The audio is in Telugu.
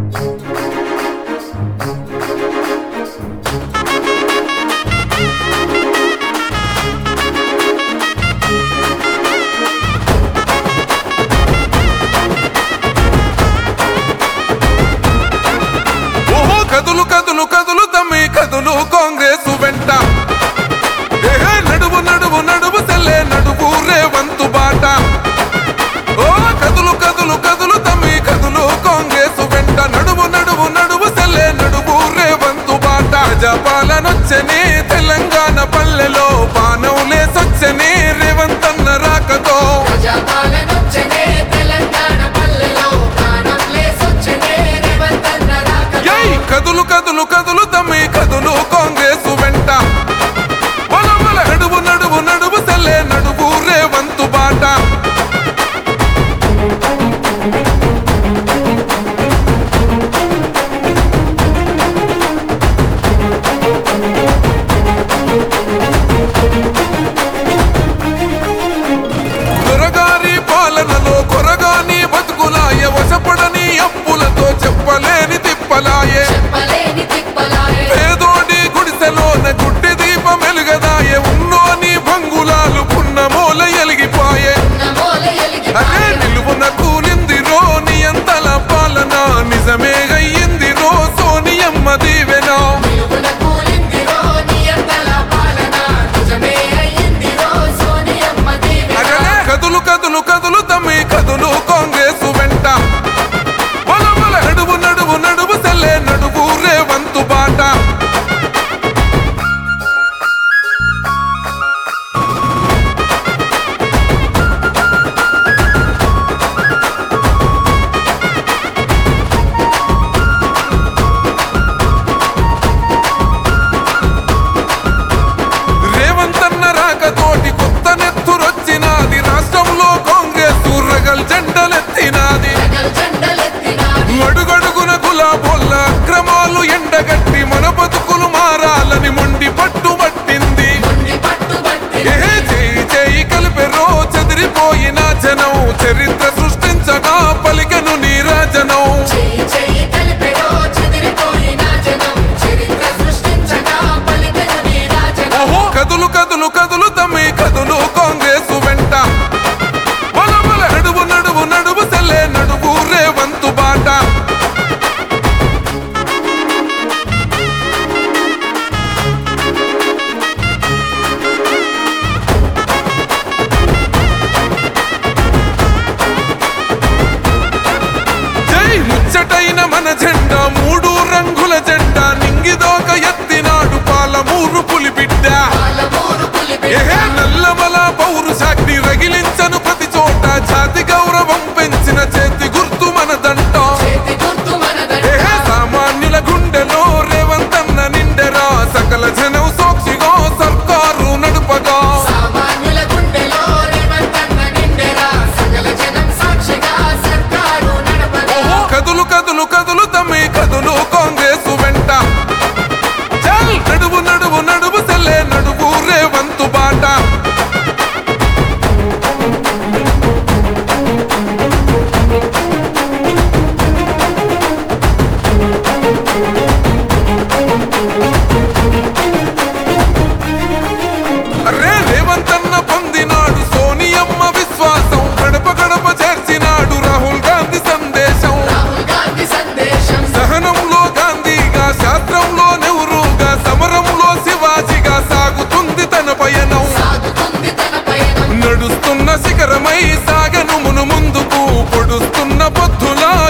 ఓహో కదులు కదులు కదులు తమ్మి కదులు కాంగ్రెస్ వెంట ఏహే నడువు నడువు నడువు సెల్లే నడువు రేవంతు బాట ఓ కదులు కదులు కదులు తమ్మి కదులు కాంగ్రెస్ వెంట నడువు నడువు నడువు సెల్లే నడువు రేవంతు బాట జపాలనొచ్చని తెలంగాణ పల్లెలో పానవులే సొచ్చని రేవంతన్న రాకతో ప్రజాపాలనొచ్చనే తెలంగాణ పల్లెలో ప్రాణం లేసొచ్చనే రేవంతన్న రాకతో. యై కదులు కదులు కదులు తమ్మి కదులు కాంగ్రెస్ వెంట బల బల నడువు నడువు నడువు సెల్లే నడువు రేవంతు బాట దొరగారి పాలనలో కొరగాని బతుకులాయ వశపడని అప్పులతో చెప్పలేని తిప్పలాయే చెప్పలేని తిప్పలాయే పేదోడి గుడిసెలోన గుడ్డి దీపం వెలుగదాయే ఉన్నోని భంగులాలు పున్నమూల ఎలిగిపాయే నమోల అదే ఎలిగిపాయే. నిలువున కూలింది రో నియంతల పాలన నిజమే అయ్యింది రో సోనియమ్మ దీవెన నిలువున కూలిందిరో నియంతల పాలన. నిజమే అయ్యిందిరో సోనియమ్మ దీవెన. అగలే కదులు కదులు కదులు తమ్మి కదులు కాంగ్రెస్ వెంట బల బల నడువు నడువు నడువు సెల్లే నడువు రేవంతు బాట రేవంతన్న రాకతోటి కొత్త నెత్తురొచ్చినాది రాష్ట్రంలో కాంగ్రెస్ రగల్ జెండలెత్తినాది జగల్ జెండలెత్తినాది. అడుగడుగున గులాబోళ్ళ అక్రమాలు ఎండగట్టి మన బతుకులు మారాలని మొండి పట్టుబట్టింది మొండి పట్టుబట్టి ఏ చేయి చేయి కలిపెరో చెదిరిపోయిన జనం చరిత్ర సృష్టించగా పలికెను నీరాజనం చెయ్యి చెయ్యి కలిపెరో చెదిరిపోయిన జనం. చరిత్ర సృష్టించగా పలికెను నీ రాజనం. ఓహో కదులు కదులు కదులు తమ్మి కదులు కాంగ్రెస్ వెంట బల బల నడువు నడువు నడువు సెల్లే నడువు రేవంతు బాట జై ముచ్చటైన మన జెండా మూడు రంగుల జెండా నింగిదోక ఎత్తినాడు పాలమూరు పులిబిడ్డ పాలమూరు పులిబిడ్డ. ఏహే నల్లమల పౌరుషాగ్ని రగిలించను ప్రతి చోట జాతి గౌరవం పెంచిన చేతి గుర్తు మనదంట చేతి గుర్తు మనదంట. ఏహే సామాన్యుల గుండెలో రేవంతన్న నిండెరా సకల జనం సాక్షిగా సర్కారు నడుపగా సామాన్యుల గుండెలో రేవంతన్న నిండెరా. సకల జనం సాక్షిగా సర్కారు నడపగా. ఓహో కదులు కదులు కదులు తమ్మి కదులు కాంగ్రెస్ వెంట చల్ నడువు నడువు నడువు సెల్లే నడువు రేవంతు బాట అరే రేవంతన్న పొందినాడు సోనియమ్మ విశ్వాసం గడప గడప చేర్చినాడు రాహుల్ గాంధీ సందేశం రాహుల్ గాంధీ సందేశం సహనంలో గాంధీగా శాస్త్రంలో నెహ్రూగా సమరంలో శివాజీగా సాగుతుంది తన పయనం సాగుతుంది తన పయనం నడుస్తున్న శిఖరమై సాగను మును ముందుకు పొడుస్తున్న పొద్దులా